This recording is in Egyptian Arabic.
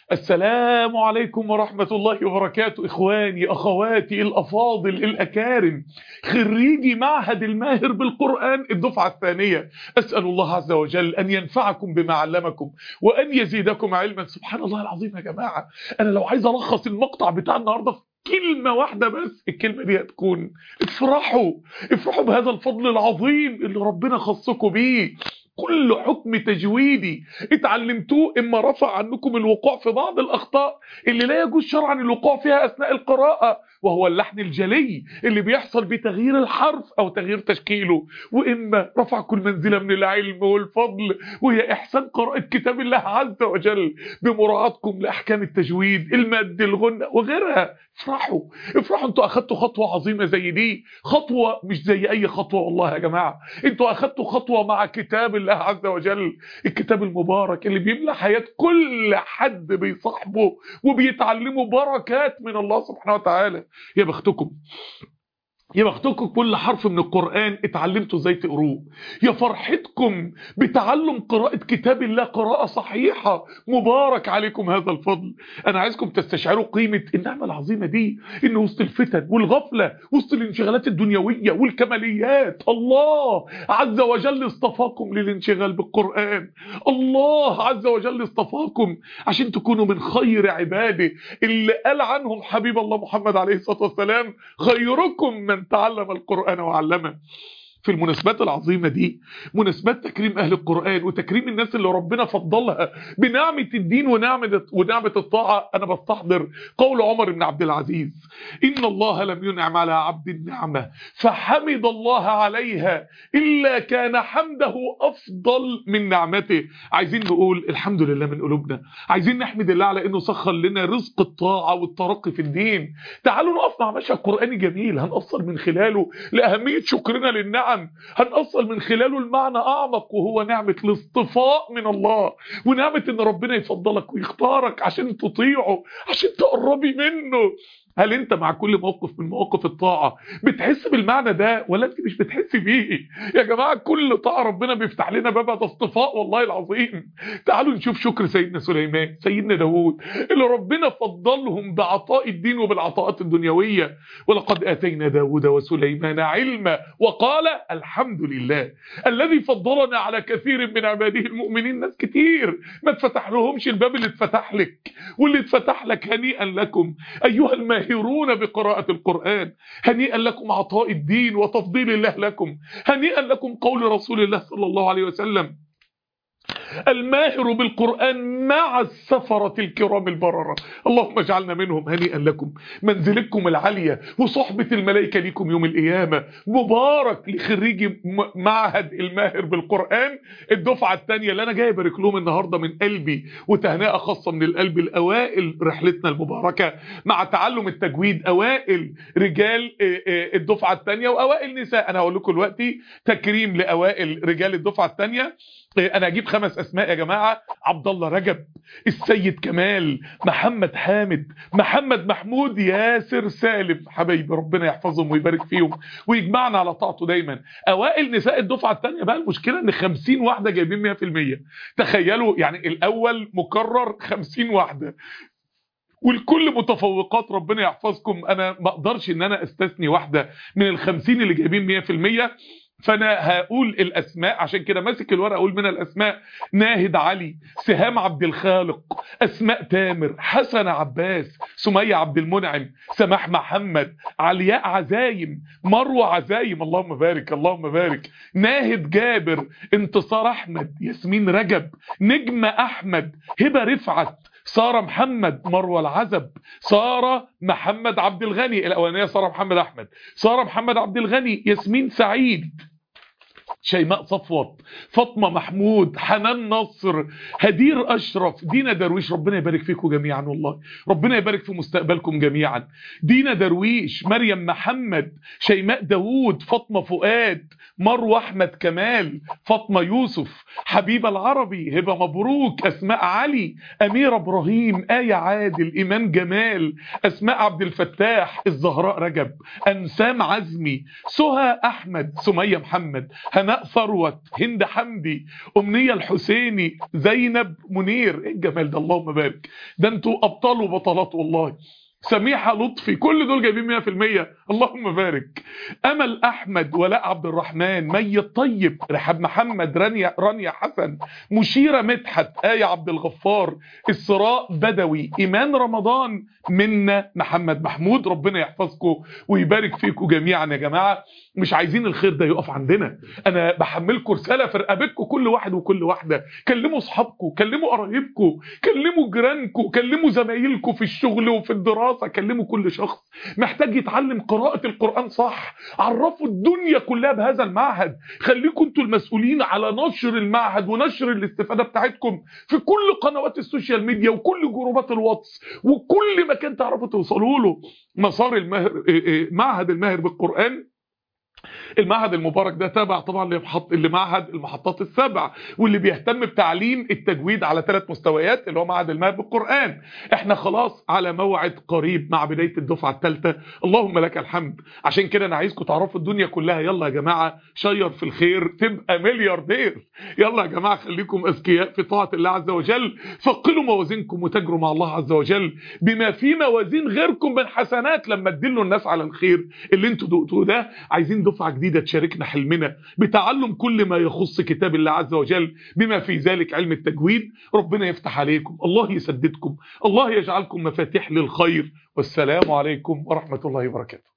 السلام عليكم ورحمة الله وبركاته إخواني أخواتي الأفاضل الأكارم خريجي معهد الماهر بالقرآن الدفعة الثانية أسأل الله عز وجل أن ينفعكم بما علمكم وأن يزيدكم علما سبحان الله العظيم يا جماعة أنا لو عايز ألخص المقطع بتاع النهاردة في كلمة واحدة بس الكلمة دي هتكون افرحوا افرحوا بهذا الفضل العظيم اللي ربنا خصكم بيه كل حكم تجويدي اتعلمتوه اما رفع عنكم الوقوع في بعض الاخطاء اللي لا يجوز شرعا الوقوع فيها اثناء القراءه وهو اللحن الجلي اللي بيحصل بتغيير الحرف او تغيير تشكيله واما رفع كل منزله من العلم والفضل وهي احسان قراءه كتاب الله عز وجل بمراعاتكم لاحكام التجويد المد الغنى وغيرها افرحوا افرحوا انتوا اخدتوا خطوه عظيمه زي دي خطوه مش زي اي خطوه والله يا جماعه انتوا اخدتوا خطوه مع كتاب الله عز وجل الكتاب المبارك اللي بيملى حياه كل حد بيصاحبه وبيتعلمه بركات من الله سبحانه وتعالى يا بختكم يا بختكم كل حرف من القرآن اتعلمتوا ازاي تقروه يا فرحتكم بتعلم قراءة كتاب الله قراءة صحيحة مبارك عليكم هذا الفضل انا عايزكم تستشعروا قيمة النعمة العظيمة دي ان وسط الفتن والغفلة وسط الانشغالات الدنيوية والكماليات الله عز وجل اصطفاكم للانشغال بالقرآن الله عز وجل اصطفاكم عشان تكونوا من خير عباده اللي قال عنهم حبيب الله محمد عليه الصلاة والسلام خيركم من تعلم القرآن وعلمه في المناسبات العظيمة دي مناسبات تكريم أهل القرآن وتكريم الناس اللي ربنا فضلها بنعمة الدين ونعمة, ونعمة الطاعة أنا بستحضر قول عمر بن عبد العزيز إن الله لم ينعم على عبد النعمة فحمد الله عليها إلا كان حمده أفضل من نعمته عايزين نقول الحمد لله من قلوبنا عايزين نحمد الله على إنه سخر لنا رزق الطاعة والترقي في الدين تعالوا نقف مع مشهد قرآني جميل هنأصل من خلاله لأهمية شكرنا للنعم هنأصل من خلاله المعنى أعمق وهو نعمة الاصطفاء من الله ونعمة إن ربنا يفضلك ويختارك عشان تطيعه عشان تقربي منه هل انت مع كل موقف من مواقف الطاعة بتحس بالمعنى ده ولا انت مش بتحس بيه يا جماعة كل طاعة ربنا بيفتح لنا باب ده اصطفاء والله العظيم تعالوا نشوف شكر سيدنا سليمان سيدنا داوود اللي ربنا فضلهم بعطاء الدين وبالعطاءات الدنيوية ولقد آتينا داوود وسليمان علما وقال الحمد لله الذي فضلنا على كثير من عباده المؤمنين ناس كتير ما اتفتح لهمش الباب اللي اتفتح لك واللي اتفتح لك هنيئا لكم أيها الماهرون بقراءة القرآن هنيئا لكم عطاء الدين وتفضيل الله لكم هنيئا لكم قول رسول الله صلى الله عليه وسلم الماهر بالقرآن مع السفرة الكرام البررة اللهم اجعلنا منهم هنيئا لكم منزلكم العالية وصحبة الملائكة لكم يوم القيامة مبارك لخريجي معهد الماهر بالقرآن الدفعة الثانية اللي أنا جاي أبارك لهم النهاردة من قلبي وتهنئة خاصة من القلب الأوائل رحلتنا المباركة مع تعلم التجويد أوائل رجال الدفعة الثانية وأوائل نساء أنا هقول لكم دلوقتي تكريم لأوائل رجال الدفعة الثانية انا اجيب خمس اسماء يا جماعه عبد الله رجب السيد كمال محمد حامد محمد محمود ياسر سالم حبايبي ربنا يحفظهم ويبارك فيهم ويجمعنا على طاعته دايما اوائل نساء الدفعه الثانيه بقى المشكله ان 50 واحده جايبين 100% تخيلوا يعني الاول مكرر 50 واحده والكل متفوقات ربنا يحفظكم انا ما اقدرش ان انا استثني واحده من الخمسين اللي جايبين 100% فانا هقول الاسماء عشان كده ماسك الورقه اقول من الاسماء ناهد علي سهام عبد الخالق اسماء تامر حسن عباس سميه عبد المنعم سماح محمد علياء عزايم مروه عزايم اللهم بارك اللهم بارك ناهد جابر انتصار احمد ياسمين رجب نجمه احمد هبه رفعت ساره محمد مروه العزب ساره محمد عبد الغني الاولانيه ساره محمد احمد ساره محمد عبد الغني ياسمين سعيد شيماء صفوت فاطمه محمود حنان نصر هدير اشرف دينا درويش ربنا يبارك فيكم جميعا والله ربنا يبارك في مستقبلكم جميعا دينا درويش مريم محمد شيماء داوود فاطمه فؤاد مروه احمد كمال فاطمه يوسف حبيبه العربي هبه مبروك اسماء علي اميره ابراهيم ايه عادل ايمان جمال اسماء عبد الفتاح الزهراء رجب انسام عزمي سهى احمد سميه محمد هناء اسماء ثروت هند حمدي امنيه الحسيني زينب منير ايه الجمال ده اللهم بارك ده انتوا ابطال وبطلات والله سميحه لطفي كل دول جايبين 100% اللهم بارك امل احمد ولاء عبد الرحمن مي الطيب رحاب محمد رانيا رانيا حسن مشيره مدحت ايه عبد الغفار اسراء بدوي ايمان رمضان منا محمد محمود ربنا يحفظكم ويبارك فيكم جميعا يا جماعه مش عايزين الخير ده يقف عندنا انا بحملكم رساله في رقبتكم كل واحد وكل واحده كلموا اصحابكم كلموا قرايبكم كلموا جيرانكم كلموا زمايلكم في الشغل وفي الدراسه كلموا كل شخص محتاج يتعلم قراءه القران صح عرفوا الدنيا كلها بهذا المعهد خليكم انتوا المسؤولين على نشر المعهد ونشر الاستفاده بتاعتكم في كل قنوات السوشيال ميديا وكل جروبات الواتس وكل مكان تعرفوا توصلوا له مسار المهر معهد الماهر بالقران المعهد المبارك ده تابع طبعا لمحط لمعهد المحطات السبع واللي بيهتم بتعليم التجويد على ثلاث مستويات اللي هو معهد الماهر بالقران احنا خلاص على موعد قريب مع بدايه الدفعه الثالثه اللهم لك الحمد عشان كده انا عايزكم تعرفوا الدنيا كلها يلا يا جماعه شير في الخير تبقى ملياردير يلا يا جماعه خليكم اذكياء في طاعه الله عز وجل ثقلوا موازينكم وتجروا مع الله عز وجل بما في موازين غيركم من حسنات لما تدلوا الناس على الخير اللي انتوا دقتوه ده عايزين دفعه جديده تشاركنا حلمنا بتعلم كل ما يخص كتاب الله عز وجل بما في ذلك علم التجويد ربنا يفتح عليكم الله يسددكم الله يجعلكم مفاتيح للخير والسلام عليكم ورحمه الله وبركاته